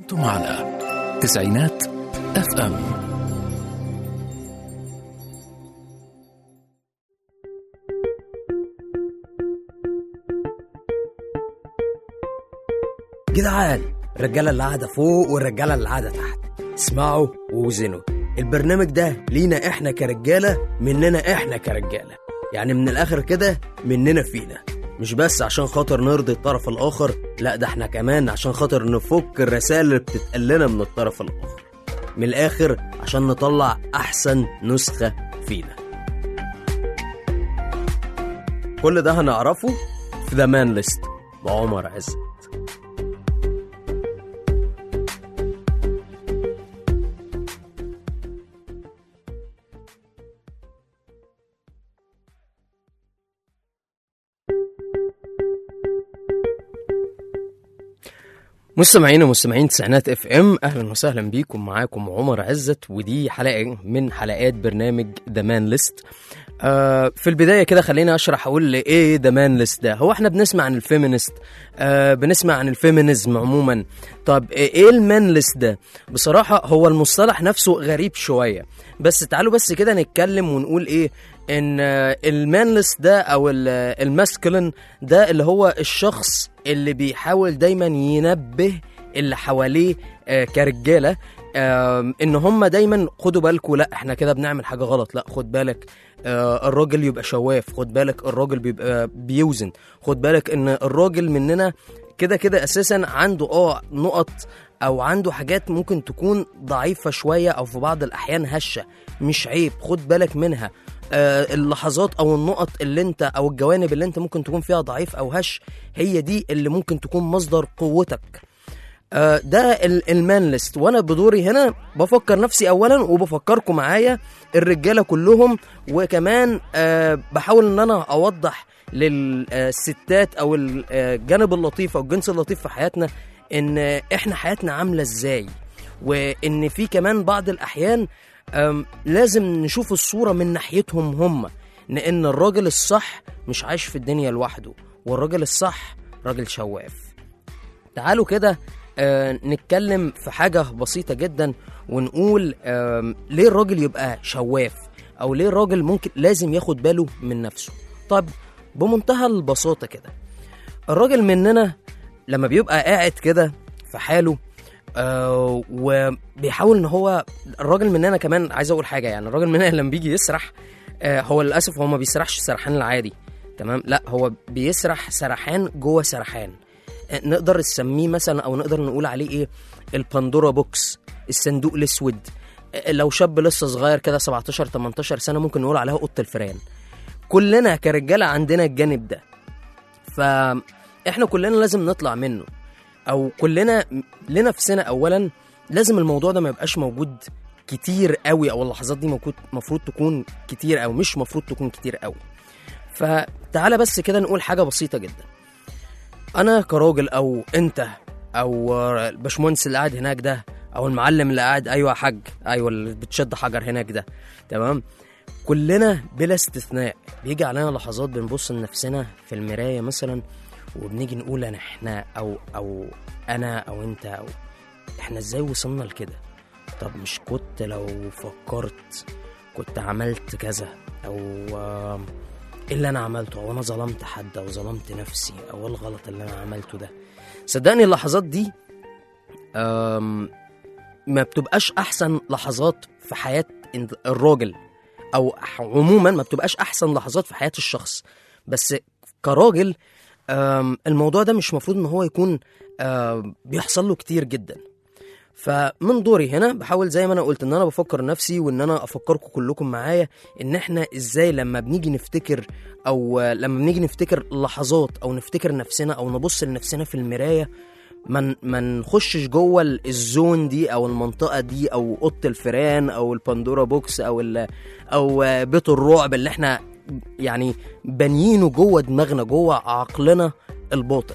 أنتم على تسعينات اف ام جدعان الرجاله اللي قاعده فوق والرجاله اللي قاعده تحت اسمعوا ووزنوا البرنامج ده لينا احنا كرجاله مننا احنا كرجاله يعني من الاخر كده مننا فينا مش بس عشان خاطر نرضي الطرف الاخر لا ده احنا كمان عشان خاطر نفك الرسائل اللي بتتقال لنا من الطرف الاخر من الاخر عشان نطلع احسن نسخه فينا كل ده هنعرفه في ذا مان ليست مع عمر عزت مستمعين ومستمعين تسعينات اف ام اهلا وسهلا بيكم معاكم عمر عزت ودي حلقه من حلقات برنامج ذا مان ليست آه في البدايه كده خليني اشرح اقول ايه ذا مان ليست ده هو احنا بنسمع عن الفيمينست آه بنسمع عن الفيمينيزم عموما طب ايه المان ليست ده بصراحه هو المصطلح نفسه غريب شويه بس تعالوا بس كده نتكلم ونقول ايه ان المانلس ده او الماسكلين ده اللي هو الشخص اللي بيحاول دايما ينبه اللي حواليه آه، كرجاله آم، ان هم دايما خدوا بالكم لا احنا كده بنعمل حاجه غلط لا خد بالك آه، الراجل يبقى شواف خد بالك الراجل بيبقى بيوزن خد بالك ان الراجل مننا كده كده اساسا عنده اه نقط او عنده حاجات ممكن تكون ضعيفه شويه او في بعض الاحيان هشه مش عيب خد بالك منها آه، اللحظات او النقط اللي انت او الجوانب اللي انت ممكن تكون فيها ضعيف او هش هي دي اللي ممكن تكون مصدر قوتك آه، ده ال- المان ليست وانا بدوري هنا بفكر نفسي اولا وبفكركم معايا الرجاله كلهم وكمان آه، بحاول ان انا اوضح للستات او ال- آه، الجانب اللطيف او الجنس اللطيف في حياتنا ان آه، احنا حياتنا عامله ازاي وان في كمان بعض الاحيان أم، لازم نشوف الصورة من ناحيتهم هم لأن الراجل الصح مش عايش في الدنيا لوحده والراجل الصح راجل شواف تعالوا كده آه، نتكلم في حاجة بسيطة جدا ونقول آم، ليه الراجل يبقى شواف أو ليه الراجل ممكن لازم ياخد باله من نفسه طب بمنتهى البساطة كده الراجل مننا لما بيبقى قاعد كده في حاله آه وبيحاول ان هو الراجل مننا كمان عايز اقول حاجه يعني الراجل مننا لما بيجي يسرح آه هو للاسف هو ما بيسرحش السرحان العادي تمام لا هو بيسرح سرحان جوه سرحان آه نقدر نسميه مثلا او نقدر نقول عليه ايه الباندورا بوكس الصندوق الاسود آه لو شاب لسه صغير كده 17 18 سنه ممكن نقول عليها اوضه الفيران كلنا كرجاله عندنا الجانب ده فاحنا كلنا لازم نطلع منه او كلنا لنا في سنه اولا لازم الموضوع ده ما يبقاش موجود كتير قوي او اللحظات دي المفروض تكون كتير او مش مفروض تكون كتير قوي فتعالى بس كده نقول حاجه بسيطه جدا انا كراجل او انت او الباشمهندس اللي قاعد هناك ده او المعلم اللي قاعد ايوه يا حاج ايوه اللي بتشد حجر هناك ده تمام كلنا بلا استثناء بيجي علينا لحظات بنبص لنفسنا في المرايه مثلا وبنيجي نقول انا احنا او او انا او انت او احنا ازاي وصلنا لكده طب مش كنت لو فكرت كنت عملت كذا او آم، ايه اللي انا عملته او انا ظلمت حد او ظلمت نفسي او إيه الغلط اللي انا عملته ده صدقني اللحظات دي آم، ما بتبقاش احسن لحظات في حياه الراجل او عموما ما بتبقاش احسن لحظات في حياه الشخص بس كراجل آم، الموضوع ده مش مفروض ان هو يكون آم، بيحصل له كتير جدا فمن دوري هنا بحاول زي ما انا قلت ان انا بفكر نفسي وان انا افكركم كلكم معايا ان احنا ازاي لما بنيجي نفتكر او آه، لما بنيجي نفتكر لحظات او نفتكر نفسنا او نبص لنفسنا في المرايه ما ما نخشش جوه ال- الزون دي او المنطقه دي او اوضه الفيران او الباندورا بوكس او ال او آه، بيت الرعب اللي احنا يعني بانيينه جوه دماغنا جوه عقلنا الباطن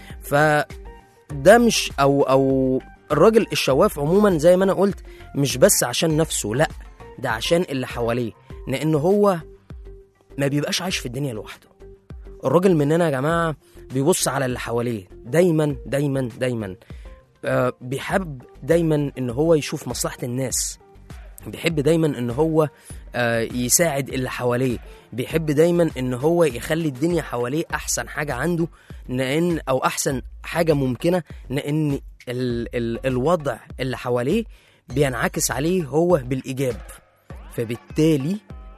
فده مش او او الراجل الشواف عموما زي ما انا قلت مش بس عشان نفسه لا ده عشان اللي حواليه لان هو ما بيبقاش عايش في الدنيا لوحده الراجل مننا يا جماعه بيبص على اللي حواليه دايما دايما دايما آه، بيحب دايما ان هو يشوف مصلحة الناس بيحب دايما ان هو آه، يساعد اللي حواليه بيحب دايما ان هو يخلي الدنيا حواليه احسن حاجة عنده لان او احسن حاجة ممكنة لان ال ال الوضع اللي حواليه بينعكس عليه هو بالايجاب فبالتالي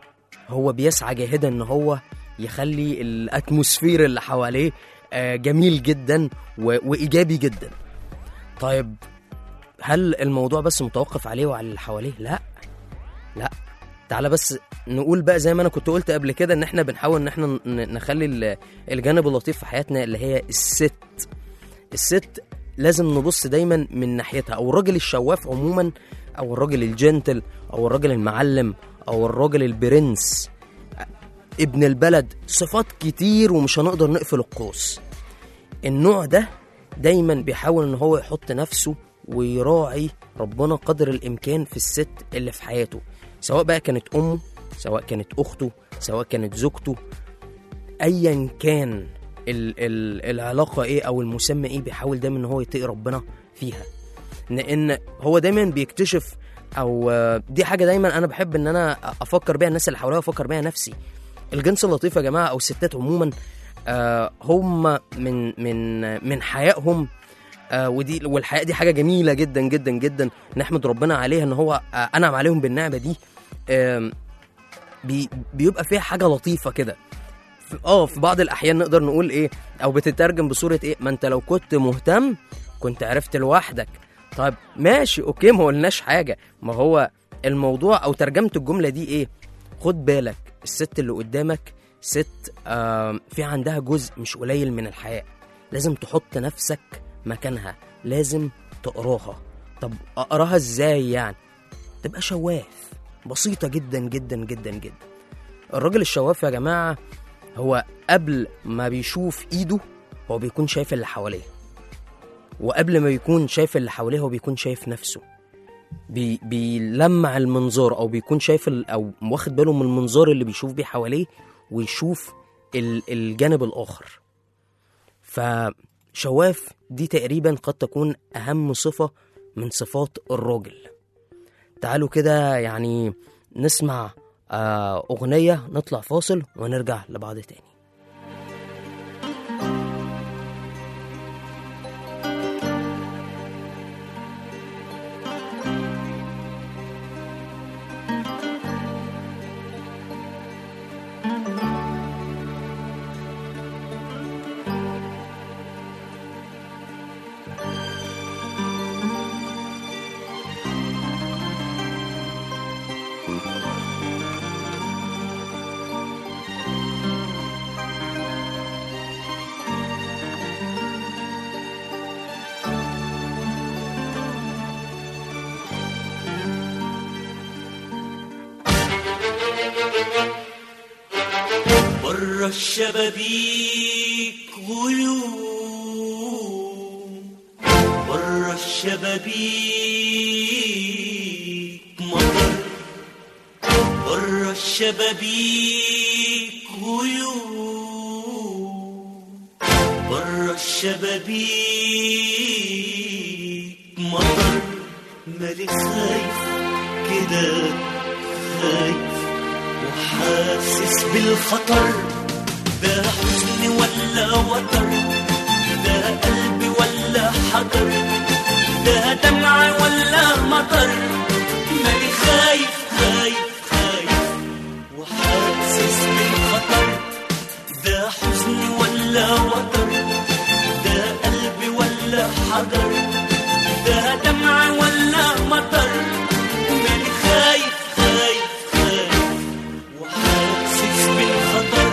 هو بيسعى جاهدا ان هو يخلي الاتموسفير اللي حواليه آه، جميل جدا و- وايجابي جدا طيب هل الموضوع بس متوقف عليه وعلى اللي حواليه لا لا تعالى بس نقول بقى زي ما انا كنت قلت قبل كده ان احنا بنحاول ان احنا ن- نخلي ال- الجانب اللطيف في حياتنا اللي هي الست الست لازم نبص دايما من ناحيتها او الراجل الشواف عموما او الراجل الجنتل او الراجل المعلم او الراجل البرنس ابن البلد صفات كتير ومش هنقدر نقفل القوس النوع ده دايما بيحاول ان هو يحط نفسه ويراعي ربنا قدر الامكان في الست اللي في حياته سواء بقى كانت امه سواء كانت اخته سواء كانت زوجته ايا كان ال ال العلاقه ايه او المسمى ايه بيحاول دايما ان هو يتقي ربنا فيها لان هو دايما بيكتشف او آه، دي حاجه دايما انا بحب ان انا افكر بيها الناس اللي حواليا وافكر بيها نفسي الجنس اللطيف يا جماعه او الستات عموما آه، هم من من من حيائهم آه، ودي والحياء دي حاجه جميله جدا جدا جدا نحمد ربنا عليها ان هو آه، انعم عليهم بالنعمه دي آم، بي بيبقى فيها حاجه لطيفه كده في- اه في بعض الاحيان نقدر نقول ايه او بتترجم بصوره ايه ما انت لو كنت مهتم كنت عرفت لوحدك طيب ماشي اوكي ما قلناش حاجه ما هو الموضوع او ترجمه الجمله دي ايه خد بالك الست اللي قدامك ست آه في عندها جزء مش قليل من الحياة لازم تحط نفسك مكانها لازم تقراها طب اقراها ازاي يعني تبقى شواف بسيطة جدا جدا جدا جدا الراجل الشواف يا جماعة هو قبل ما بيشوف ايده هو بيكون شايف اللي حواليه وقبل ما بيكون شايف اللي حواليه هو بيكون شايف نفسه بي بيلمع المنظار او بيكون شايف ال او واخد باله من المنظار اللي بيشوف بيه حواليه ويشوف ال الجانب الاخر فشواف دي تقريبا قد تكون اهم صفه من صفات الراجل تعالوا كده يعني نسمع آه اغنيه نطلع فاصل ونرجع لبعض تاني بره الشبابيك غيوم بره الشبابيك مطر بره الشبابيك غيوم بره الشبابيك مطر مالي خايف كده خايف وحاسس بالخطر ده حزن ولا وتر ده قلبي ولا حجر ده دمع ولا مطر مالي خايف خايف خايف وحاسس بالخطر ده حزن ولا وتر ده قلبي ولا حجر ده دمع ولا مطر مالي خايف خايف خايف وحاسس بالخطر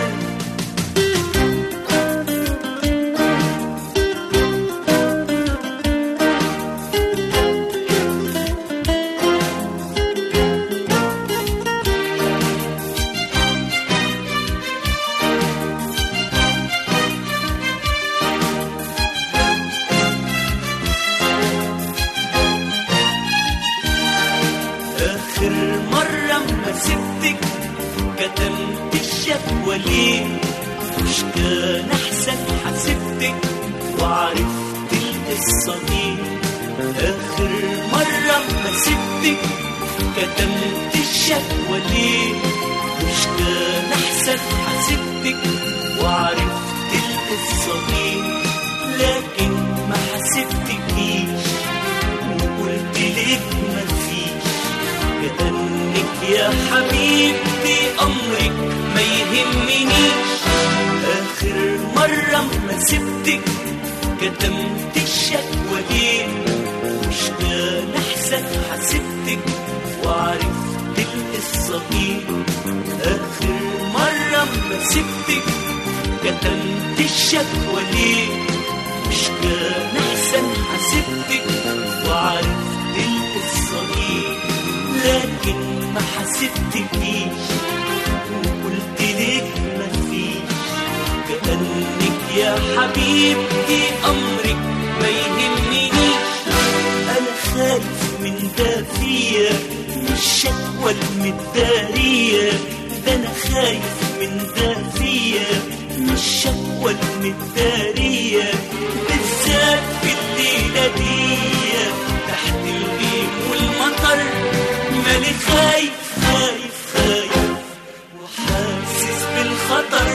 آخر مرة ما سبتك كتمت الشكوى ليه مش كان أحسن حسبتك وعرفت القصة دي آخر مرة ما سبتك كتمت الشكوى ليه مش كان أحسن حسبتك وعرفت القصة دي لكن ما حسبتكيش وقلت لك مفيش كأنك يا حبيبتي أمرك ما يهمنيش آخر مرة ما سبتك كتمت الشكوى ليه مش كان أحسن حسبتك وعرفت القصة دي آخر مرة ما سبتك كتمت الشكوى ليه مش كان أحسن حسبتك وعرفت القصة دي لكن ما حسبتكيش وقلت لك مفيش كأنك يا حبيبتي أمرك ما يهمنيش أنا خايف من ده فيا من الشكوى المدارية ده أنا خايف من ده فيا من الشكوى المدارية بالذات في الليلة دي تحت الغيم والمطر مالي خايف خايف خايف وحاسس بالخطر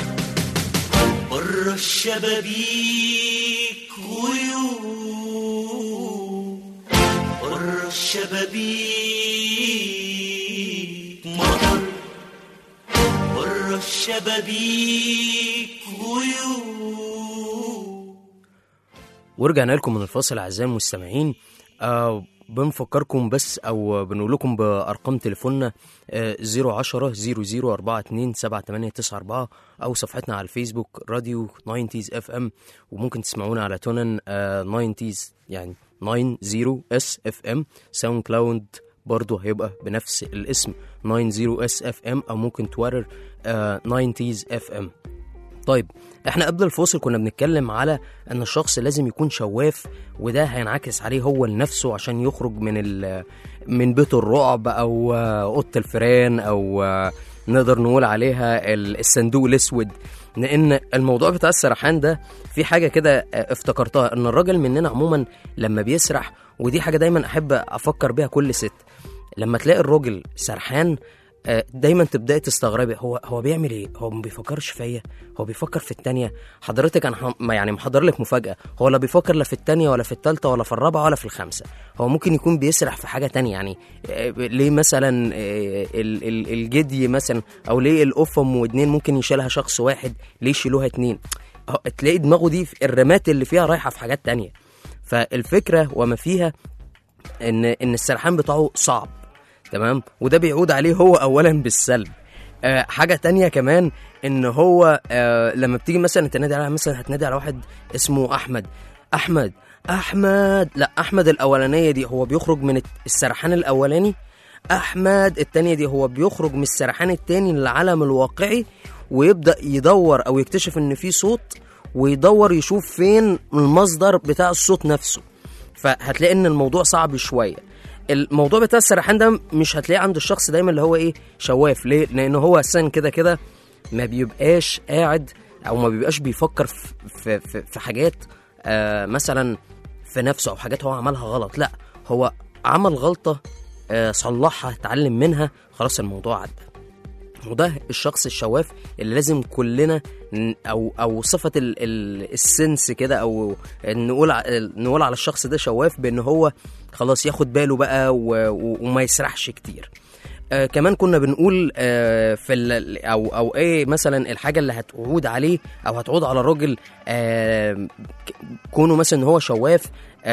بره الشبابيك غيوم بره الشبابيك مطر بره الشبابيك غيوم ورجعنا لكم من الفاصل اعزائي المستمعين آه بنفكركم بس او بنقول لكم بارقام تليفوننا آه 010 0042 7894 او صفحتنا على الفيسبوك راديو 90 اف ام وممكن تسمعونا على تونن آه 90 يعني 90 اس اف ام ساوند كلاود برضه هيبقى بنفس الاسم 90 اس اف ام او ممكن تويتر آه 90 اف ام طيب احنا قبل الفاصل كنا بنتكلم على ان الشخص لازم يكون شواف وده هينعكس عليه هو لنفسه عشان يخرج من ال من بيت الرعب او آه، اوضه الفيران او آه، نقدر نقول عليها ال- الصندوق الاسود لان الموضوع بتاع السرحان ده في حاجه كده آه، افتكرتها ان الراجل مننا عموما لما بيسرح ودي حاجه دايما احب افكر بيها كل ست لما تلاقي الراجل سرحان آه، دايما تبداي تستغربي هو هو بيعمل ايه هو ما بيفكرش فيا هو بيفكر في التانية حضرتك انا هم- ما يعني محضر لك مفاجاه هو لا بيفكر لا في التانية ولا في التالتة ولا في الرابعه ولا في الخامسه هو ممكن يكون بيسرح في حاجه تانية يعني آه، ليه مثلا آه، ال- ال- الجدي مثلا او ليه القفه ام ودنين ممكن يشيلها شخص واحد ليه يشيلوها اتنين أهو تلاقي دماغه دي في الرمات اللي فيها رايحه في حاجات تانية فالفكره وما فيها ان ان السرحان بتاعه صعب تمام وده بيعود عليه هو اولا بالسلب آه حاجه تانية كمان ان هو آه لما بتيجي مثلا تنادي على مثلا هتنادي على واحد اسمه احمد احمد احمد لا احمد الاولانيه دي هو بيخرج من السرحان الاولاني احمد التانية دي هو بيخرج من السرحان التاني للعالم الواقعي ويبدا يدور او يكتشف ان في صوت ويدور يشوف فين المصدر بتاع الصوت نفسه فهتلاقي ان الموضوع صعب شويه الموضوع بتاع السرحان ده مش هتلاقيه عند الشخص دايما اللي هو ايه شواف ليه لان هو اساسا كده كده ما بيبقاش قاعد او ما بيبقاش بيفكر في في, في, في حاجات آه مثلا في نفسه او حاجات هو عملها غلط لا هو عمل غلطه آه صلحها اتعلم منها خلاص الموضوع عدى وده الشخص الشواف اللي لازم كلنا ن- او او صفه ال ال السنس كده او نقول ع- نقول على الشخص ده شواف بان هو خلاص ياخد باله بقى و- و- وما يسرحش كتير آه كمان كنا بنقول آه في ال او او ايه مثلا الحاجه اللي هتعود عليه او هتعود على الراجل آه ك- كونه مثلا ان هو شواف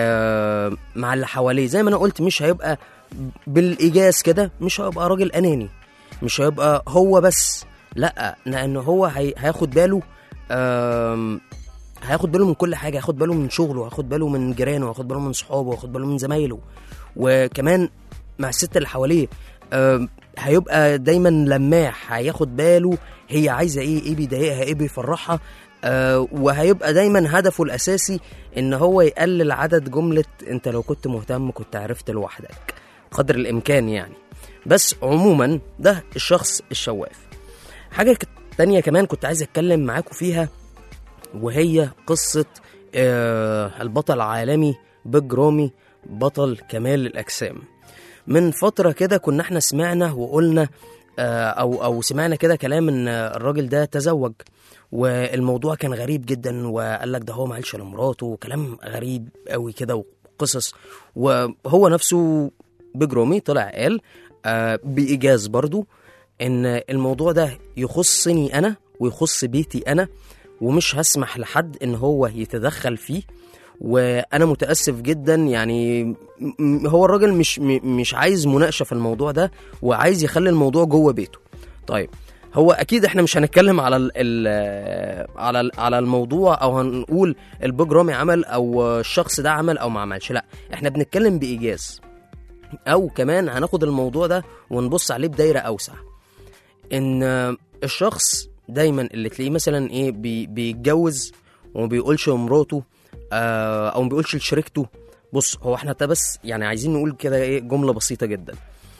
آه مع اللي حواليه زي ما انا قلت مش هيبقى بالايجاز كده مش هيبقى راجل اناني مش هيبقى هو بس لا لان هو هي... هياخد باله آم... هياخد باله من كل حاجه هياخد باله من شغله هياخد باله من جيرانه هياخد باله من صحابه هياخد باله من زمايله وكمان مع الست اللي حواليه آم... هيبقى دايما لماح هياخد باله هي عايزه ايه ايه بيضايقها ايه بيفرحها آه وهيبقى دايما هدفه الاساسي ان هو يقلل عدد جمله انت لو كنت مهتم كنت عرفت لوحدك قدر الامكان يعني بس عموما ده الشخص الشواف حاجة ك- تانية كمان كنت عايز اتكلم معاكم فيها وهي قصة آه البطل العالمي بيج رامي بطل كمال الأجسام من فترة كده كنا احنا سمعنا وقلنا آه، أو أو سمعنا كده كلام إن الراجل ده تزوج والموضوع كان غريب جدا وقال لك ده هو معلش لمراته وكلام غريب قوي كده وقصص وهو نفسه بيج رامي طلع قال آه، بإيجاز برضو إن الموضوع ده يخصني أنا ويخص بيتي أنا ومش هسمح لحد إن هو يتدخل فيه وانا متاسف جدا يعني م- م- هو الراجل مش م- مش عايز مناقشه في الموضوع ده وعايز يخلي الموضوع جوه بيته طيب هو اكيد احنا مش هنتكلم على ال ال على ال على الموضوع او هنقول البيج رامي عمل او الشخص ده عمل او ما عملش لا احنا بنتكلم بايجاز او كمان هناخد الموضوع ده ونبص عليه بدايره اوسع ان الشخص دايما اللي تلاقيه مثلا ايه بي بيتجوز وما بيقولش لمراته آه او ما بيقولش لشريكته بص هو احنا ده بس يعني عايزين نقول كده ايه جمله بسيطه جدا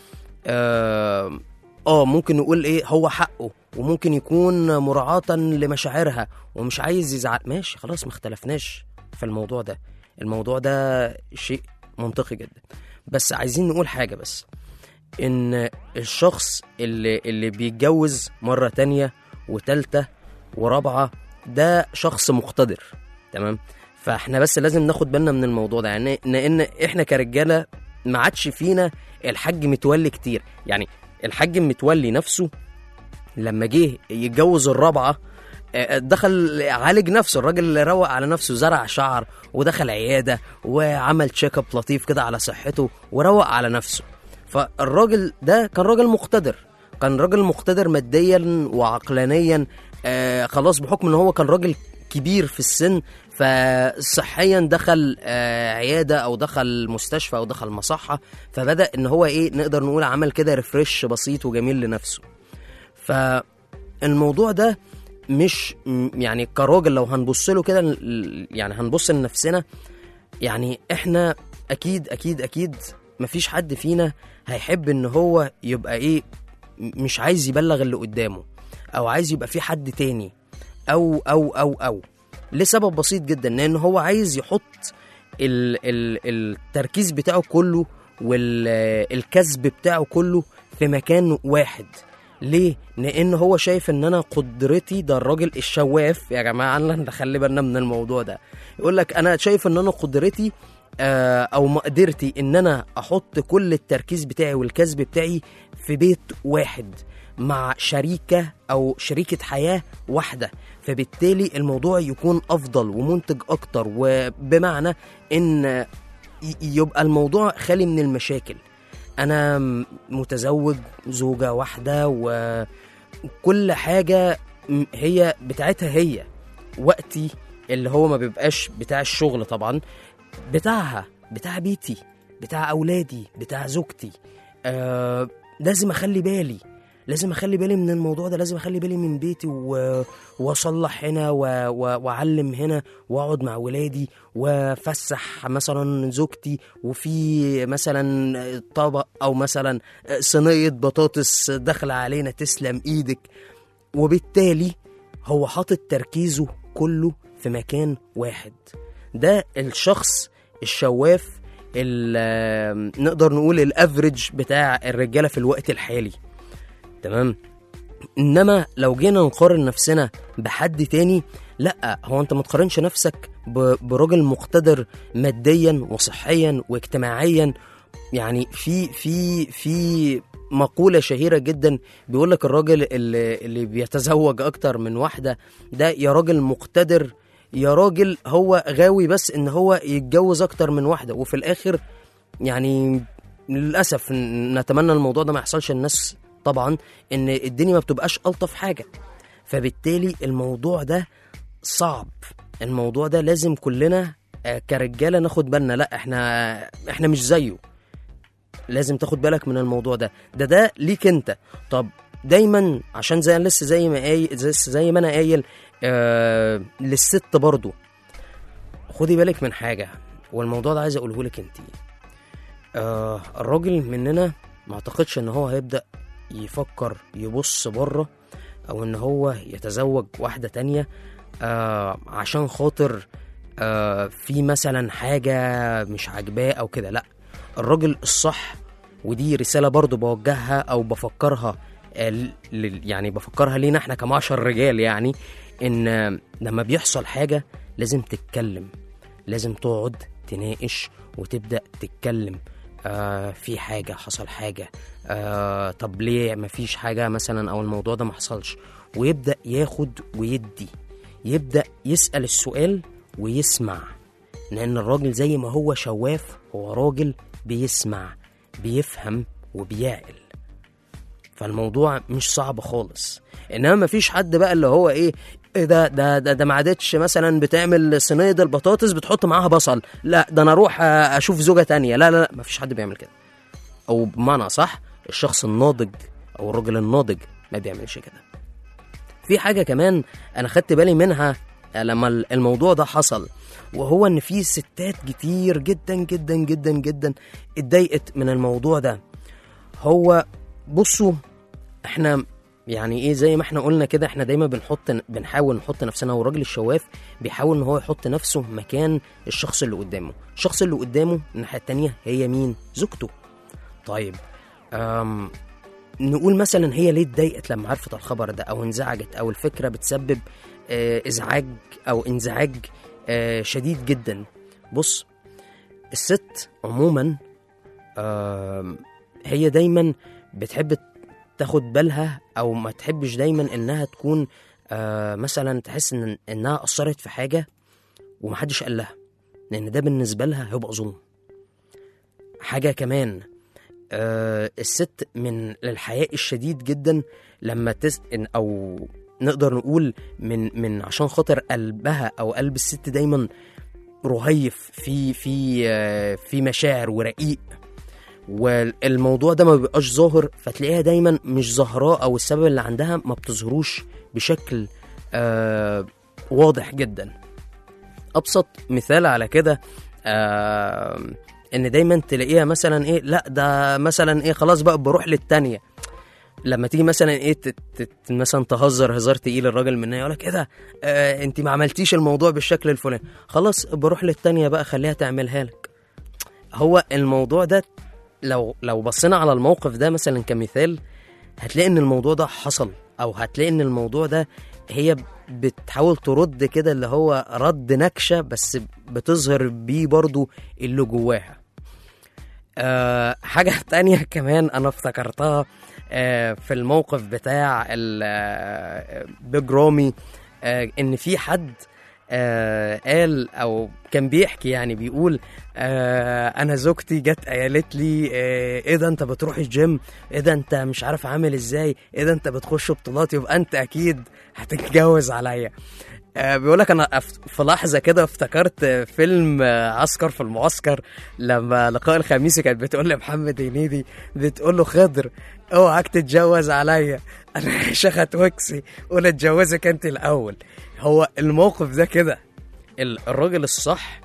آه, اه ممكن نقول ايه هو حقه وممكن يكون مراعاة لمشاعرها ومش عايز يزعل ماشي خلاص ما اختلفناش في الموضوع ده الموضوع ده شيء منطقي جدا بس عايزين نقول حاجة بس ان الشخص اللي اللي بيتجوز مرة تانية وتالتة ورابعة ده شخص مقتدر تمام فاحنا بس لازم ناخد بالنا من الموضوع ده يعني لان احنا كرجاله ما عادش فينا الحاج متولي كتير يعني الحاج متولي نفسه لما جه يتجوز الرابعه آه، دخل عالج نفسه الراجل روق على نفسه زرع شعر ودخل عياده وعمل تشيك اب لطيف كده على صحته وروق على نفسه فالراجل ده كان راجل مقتدر كان راجل مقتدر ماديا وعقلانيا آه خلاص بحكم ان هو كان راجل كبير في السن فصحيا دخل آه عياده او دخل مستشفى او دخل مصحه فبدا ان هو ايه نقدر نقول عمل كده ريفرش بسيط وجميل لنفسه فالموضوع ده مش م- يعني كراجل لو هنبص له كده ل- يعني هنبص لنفسنا يعني احنا اكيد اكيد اكيد مفيش حد فينا هيحب ان هو يبقى ايه م- مش عايز يبلغ اللي قدامه او عايز يبقى في حد تاني او او او او لسبب بسيط جدا لان هو عايز يحط ال ال التركيز بتاعه كله والكسب بتاعه كله في مكان واحد ليه؟ لأن هو شايف إن أنا قدرتي ده الراجل الشواف يا جماعة لا نخلي بالنا من الموضوع ده يقول لك أنا شايف إن أنا قدرتي آه، أو مقدرتي إن أنا أحط كل التركيز بتاعي والكسب بتاعي في بيت واحد مع شريكة أو شريكة حياة واحدة فبالتالي الموضوع يكون أفضل ومنتج أكتر وبمعنى إن ي- يبقى الموضوع خالي من المشاكل انا م- متزوج زوجة واحدة وكل حاجة م- هي بتاعتها هي وقتي اللي هو ما بيبقاش بتاع الشغل طبعا بتاعها بتاع بيتي بتاع اولادي بتاع زوجتي آه لازم اخلي بالي لازم اخلي بالي من الموضوع ده لازم اخلي بالي من بيتي و... واصلح هنا و... و... واعلم هنا واقعد مع ولادي وافسح مثلا زوجتي وفي مثلا طبق او مثلا صينيه بطاطس داخله علينا تسلم ايدك وبالتالي هو حاطط تركيزه كله في مكان واحد ده الشخص الشواف ال- نقدر نقول الافريج بتاع الرجاله في الوقت الحالي تمام انما لو جينا نقارن نفسنا بحد تاني لا هو انت ما تقارنش نفسك ب- براجل مقتدر ماديا وصحيا واجتماعيا يعني في في في مقولة شهيرة جدا بيقول لك الراجل اللي, اللي بيتزوج أكتر من واحدة ده يا راجل مقتدر يا راجل هو غاوي بس إن هو يتجوز أكتر من واحدة وفي الآخر يعني للأسف ن- نتمنى الموضوع ده ما يحصلش الناس طبعا إن الدنيا ما بتبقاش ألطف حاجة فبالتالي الموضوع ده صعب الموضوع ده لازم كلنا آه، كرجاله ناخد بالنا لا احنا احنا مش زيه لازم تاخد بالك من الموضوع ده ده ده ليك انت طب دايما عشان زي لسه زي ما قايل زي, زي ما انا قايل آه للست برضو خدي بالك من حاجه والموضوع ده عايز اقوله لك انت آه الراجل مننا ما اعتقدش ان هو هيبدا يفكر يبص بره او ان هو يتزوج واحده تانية آه عشان خاطر آه في مثلا حاجة مش عاجباه أو كده لأ الراجل الصح ودي رسالة برضو بوجهها أو بفكرها آه، ل- يعني بفكرها لينا احنا كمعشر رجال يعني ان آه، لما بيحصل حاجة لازم تتكلم لازم تقعد تناقش وتبدأ تتكلم آه في حاجة حصل حاجة آه طب ليه مفيش حاجة مثلا أو الموضوع ده محصلش ويبدأ ياخد ويدي يبدأ يسأل السؤال ويسمع لأن الراجل زي ما هو شواف هو راجل بيسمع بيفهم وبيعقل فالموضوع مش صعب خالص انما مفيش حد بقى اللي هو ايه إيه ده ده ده, ده ما عادتش مثلا بتعمل صينيه البطاطس بتحط معاها بصل لا ده انا اروح آه، اشوف زوجه تانية لا لا لا مفيش حد بيعمل كده او بمعنى صح الشخص الناضج او الراجل الناضج ما بيعملش كده في حاجه كمان انا خدت بالي منها لما الموضوع ده حصل وهو ان في ستات كتير جدا جدا جدا جدا اتضايقت من الموضوع ده هو بصوا احنا يعني ايه زي ما احنا قلنا كده احنا دايما بنحط بنحاول نحط نفسنا والراجل الشواف بيحاول ان هو يحط نفسه مكان الشخص اللي قدامه الشخص اللي قدامه الناحيه التانية هي مين زوجته طيب أم نقول مثلا هي ليه اتضايقت لما عرفت الخبر ده او انزعجت او الفكره بتسبب آه، ازعاج او انزعاج آه، شديد جدا بص الست عموما آم، هي دايما بتحب تاخد بالها او ما تحبش دايما انها تكون آه، مثلا تحس ان انها اثرت في حاجه ومحدش قال لها لان ده بالنسبه لها هيبقى ظلم حاجه كمان آه، الست من الحياء الشديد جدا لما تس إن- او نقدر نقول من من عشان خاطر قلبها او قلب الست دايما رهيف في في آه، في مشاعر ورقيق والموضوع ده ما بيبقاش ظاهر فتلاقيها دايما مش ظاهراه او السبب اللي عندها ما بتظهروش بشكل آه واضح جدا ابسط مثال على كده آه ان دايما تلاقيها مثلا ايه لا ده مثلا ايه خلاص بقى بروح للتانية لما تيجي مثلا ايه تت تت مثلا تهزر هزار تقيل الراجل منها يقول لك ايه ده آه انت ما عملتيش الموضوع بالشكل الفلاني خلاص بروح للتانية بقى خليها تعملها لك هو الموضوع ده لو لو بصينا على الموقف ده مثلا كمثال هتلاقي ان الموضوع ده حصل او هتلاقي ان الموضوع ده هي بتحاول ترد كده اللي هو رد نكشه بس بتظهر بيه برضو اللي جواها أه حاجة تانية كمان أنا افتكرتها أه في الموقف بتاع ال- آه، بيج رامي أه إن في حد أه قال أو كان بيحكي يعني بيقول أه أنا زوجتي جت قالت لي أه إيه ده أنت بتروح الجيم إيه ده أنت مش عارف عامل إزاي إيه ده أنت بتخش بطولات يبقى أنت أكيد هتتجوز عليا آه، بيقولك انا أف- في لحظه كده افتكرت آه، فيلم آه، عسكر في المعسكر لما لقاء الخميسي كانت بتقول لمحمد هنيدي بتقول له خضر اوعك تتجوز عليا انا شخت وكسي قول اتجوزك انت الاول هو الموقف ده كده ال- الراجل الصح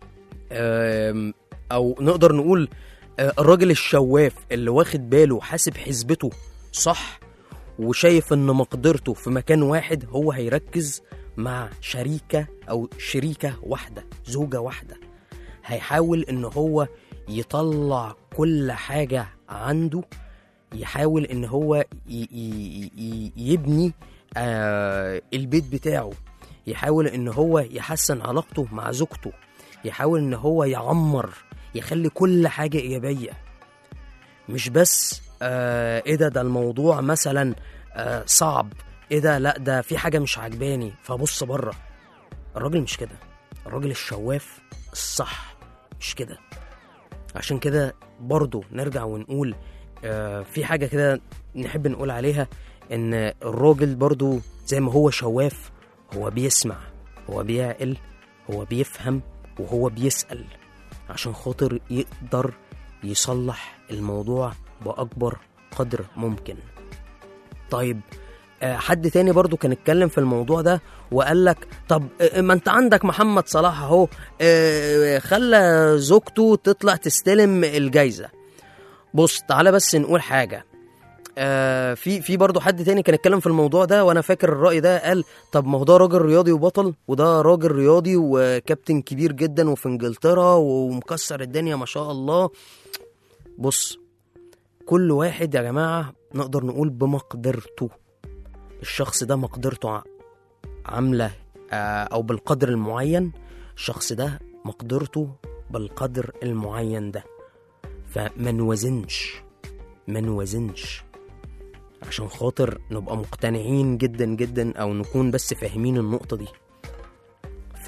آم، او نقدر نقول آه، الراجل الشواف اللي واخد باله حاسب حسبته صح وشايف ان مقدرته في مكان واحد هو هيركز مع شريكة او شريكة واحدة زوجة واحدة هيحاول ان هو يطلع كل حاجة عنده يحاول ان هو ي- ي- ي- يبني آه البيت بتاعه يحاول ان هو يحسن علاقته مع زوجته يحاول ان هو يعمر يخلي كل حاجة ايجابية مش بس آه ايه ده ده الموضوع مثلا آه صعب ايه ده لا ده في حاجة مش عجباني فبص بره الراجل مش كده الراجل الشواف الصح مش كده عشان كده برضو نرجع ونقول آه في حاجة كده نحب نقول عليها ان الراجل برضو زي ما هو شواف هو بيسمع هو بيعقل هو بيفهم وهو بيسأل عشان خاطر يقدر يصلح الموضوع بأكبر قدر ممكن طيب آه، حد تاني برضو كان اتكلم في الموضوع ده وقال لك طب آه، ما انت عندك محمد صلاح اهو آه، خلى زوجته تطلع تستلم الجايزة بص تعالى بس نقول حاجة آه في في برضه حد تاني كان اتكلم في الموضوع ده وانا فاكر الراي ده قال طب ما هو ده راجل رياضي وبطل وده راجل رياضي وكابتن كبير جدا وفي انجلترا ومكسر الدنيا ما شاء الله بص كل واحد يا جماعه نقدر نقول بمقدرته الشخص ده مقدرته ع- عامله آه او بالقدر المعين الشخص ده مقدرته بالقدر المعين ده فما نوازنش ما نوازنش عشان خاطر نبقى مقتنعين جدا جدا او نكون بس فاهمين النقطة دي ف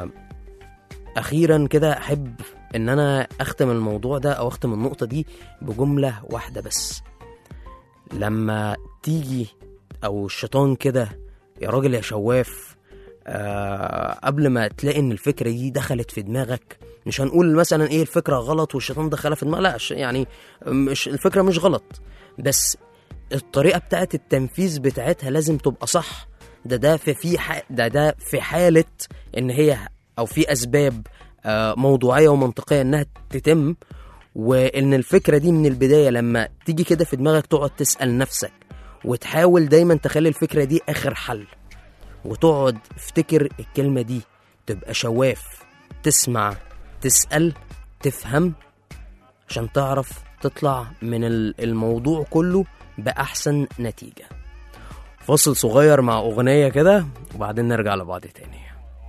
اخيرا كده احب ان انا اختم الموضوع ده او اختم النقطة دي بجملة واحدة بس لما تيجي او الشيطان كده يا راجل يا شواف آه قبل ما تلاقي ان الفكره دي دخلت في دماغك مش هنقول مثلا ايه الفكره غلط والشيطان دخلها في دماغك لا ش- يعني مش الفكره مش غلط بس الطريقه بتاعت التنفيذ بتاعتها لازم تبقى صح ده ده في في ح- ده ده في حاله ان هي او في اسباب آه موضوعيه ومنطقيه انها تتم وان الفكره دي من البدايه لما تيجي كده في دماغك تقعد تسال نفسك وتحاول دايما تخلي الفكره دي اخر حل وتقعد افتكر الكلمة دي تبقى شواف تسمع تسأل تفهم عشان تعرف تطلع من ال- الموضوع كله بأحسن نتيجة فاصل صغير مع أغنية كده وبعدين نرجع لبعض تاني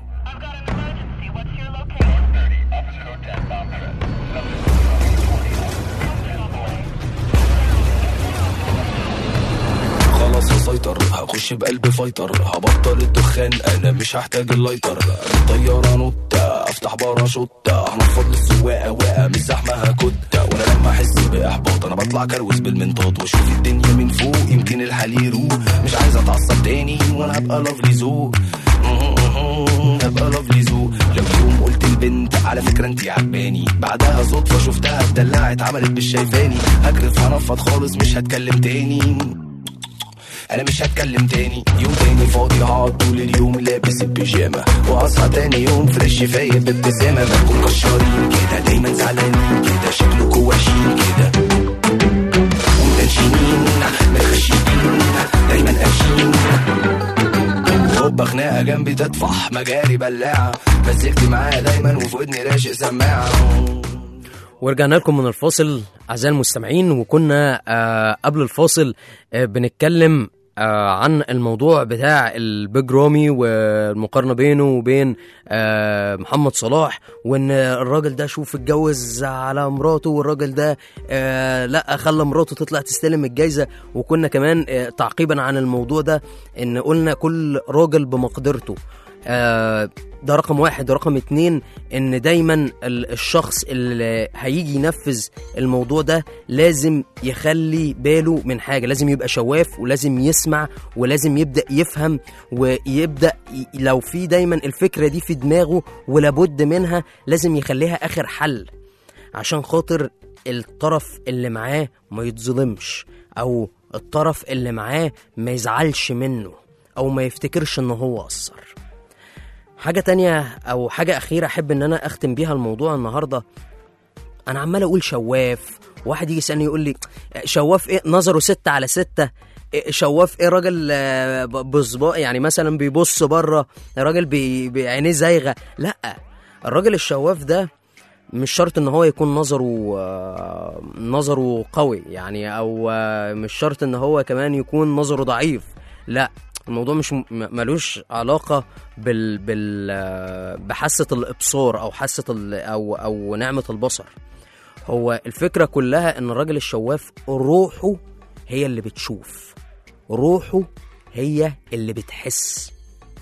خلاص هسيطر هخش بقلب فايتر هبطل الدخان انا مش هحتاج اللايتر الطيارة نط افتح باراشوت هنفض للسواقة واقع مش زحمة هكت وانا لما احس باحباط انا بطلع كروز بالمنطاد واشوف الدنيا من فوق يمكن الحال يروق مش عايز اتعصب تاني وانا هبقى لافلي زو هبقى لافلي زو لو يوم قلت البنت على فكرة انتي عجباني بعدها صدفة شفتها اتدلعت عملت مش شايفاني هجرف هنفض خالص مش هتكلم تاني انا مش هتكلم تاني يوم تاني فاضي هقعد طول اليوم لابس البيجامه واصحى تاني يوم فريش فايق بابتسامه بنكون كشارين كده دايما زعلانين كده شكلكوا وحشين كده ومتنشنين متخشبين دايما قاشين هوبا خناقه جنبي تطفح مجاري بلاعه مسكت معايا دايما وفي ودني راشق سماعه ورجعنا لكم من الفاصل أعزائي المستمعين وكنا آه قبل الفاصل آه بنتكلم آه عن الموضوع بتاع البيج رامي والمقارنة بينه وبين آه محمد صلاح وان الراجل ده شوف اتجوز على مراته والراجل ده آه لا خلى مراته تطلع تستلم الجايزة وكنا كمان آه تعقيبا عن الموضوع ده ان قلنا كل راجل بمقدرته آه ده رقم واحد رقم اتنين ان دايما ال- الشخص اللي هيجي ينفذ الموضوع ده لازم يخلي باله من حاجة لازم يبقى شواف ولازم يسمع ولازم يبدأ يفهم ويبدأ ي- لو في دايما الفكرة دي في دماغه ولابد منها لازم يخليها آخر حل عشان خاطر الطرف اللي معاه ما يتظلمش او الطرف اللي معاه ما يزعلش منه او ما يفتكرش ان هو قصر حاجة تانية أو حاجة أخيرة أحب إن أنا أختم بيها الموضوع النهاردة أنا عمال أقول شواف واحد يجي يسألني يقول لي شواف إيه نظره ستة على ستة إيه شواف إيه راجل آه، ب- بصبا يعني مثلا بيبص بره راجل بي- بعينيه زايغة لأ الراجل الشواف ده مش شرط ان هو يكون نظره آه، نظره قوي يعني او آه، مش شرط ان هو كمان يكون نظره ضعيف لا الموضوع مش م- ملوش علاقة بال بال آه، بحاسة الإبصار أو حاسة ال- أو أو نعمة البصر هو الفكرة كلها إن الراجل الشواف روحه هي اللي بتشوف روحه هي اللي بتحس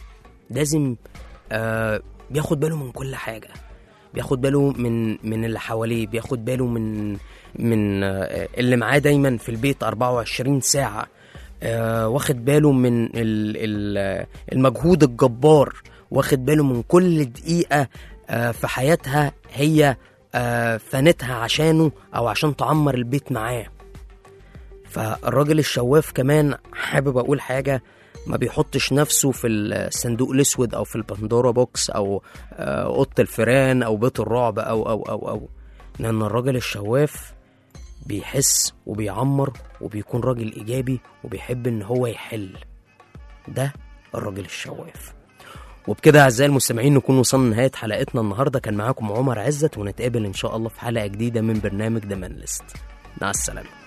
لازم آه بياخد باله من كل حاجة بياخد باله من من اللي حواليه بياخد باله من من آه، اللي معاه دايما في البيت 24 ساعة آه، واخد باله من ال- ال- المجهود الجبار واخد باله من كل دقيقة آه، في حياتها هي آه، فانتها عشانه أو عشان تعمر البيت معاه فالراجل الشواف كمان حابب أقول حاجة ما بيحطش نفسه في الصندوق الأسود أو في البندورا بوكس أو آه، أوضة الفيران أو بيت الرعب أو أو أو أو لأن الراجل الشواف بيحس وبيعمر وبيكون راجل إيجابي وبيحب إن هو يحل ده الراجل الشواف وبكده أعزائي المستمعين نكون وصلنا لنهاية حلقتنا النهاردة كان معاكم عمر عزت ونتقابل إن شاء الله في حلقة جديدة من برنامج ذا مان ليست مع السلامة